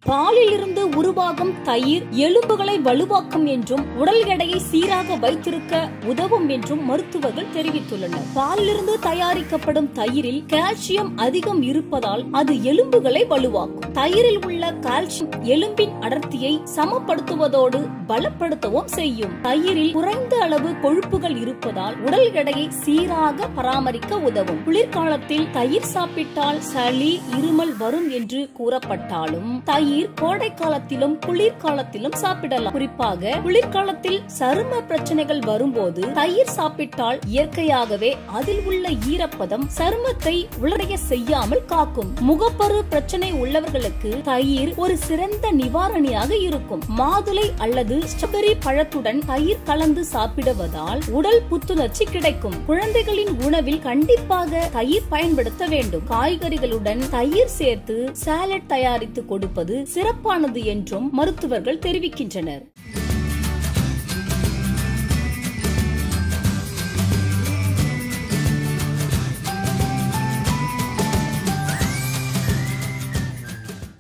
பாலில் இருந்து உருவாகும் தயிர் எலும்புகளை வலுவாக்கும் என்றும் உடல் எடையை சீராக வைத்திருக்க உதவும் என்றும் மருத்துவர்கள் தெரிவித்துள்ளனர் பாலிலிருந்து தயாரிக்கப்படும் தயிரில் கால்சியம் அதிகம் இருப்பதால் அது எலும்புகளை வலுவாக்கும் தயிரில் உள்ள கால்சியம் எலும்பின் அடர்த்தியை சமப்படுத்துவதோடு பலப்படுத்தவும் செய்யும் தயிரில் குறைந்த அளவு கொழுப்புகள் இருப்பதால் உடல் எடையை சீராக பராமரிக்க உதவும் குளிர்காலத்தில் தயிர் சாப்பிட்டால் சளி இருமல் வரும் என்று கூறப்பட்டாலும் தயிர் கோடை காலத்திலும் குளிர்காலத்திலும் சாப்பிடலாம் குறிப்பாக குளிர்காலத்தில் சரும பிரச்சனைகள் வரும்போது தயிர் சாப்பிட்டால் இயற்கையாகவே அதில் உள்ள ஈரப்பதம் சருமத்தை உளடைய செய்யாமல் காக்கும் முகப்பரு பிரச்சனை உள்ளவர்களுக்கு தயிர் ஒரு சிறந்த நிவாரணியாக இருக்கும் மாதுளை அல்லது ஸ்ட்ராபெரி பழத்துடன் தயிர் கலந்து சாப்பிடுவதால் உடல் புத்துணர்ச்சி கிடைக்கும் குழந்தைகளின் உணவில் கண்டிப்பாக தயிர் பயன்படுத்த வேண்டும் காய்கறிகளுடன் தயிர் சேர்த்து சாலட் தயாரித்து கொடுப்பது சிறப்பானது என்றும் மருத்துவர்கள் தெரிவிக்கின்றனர்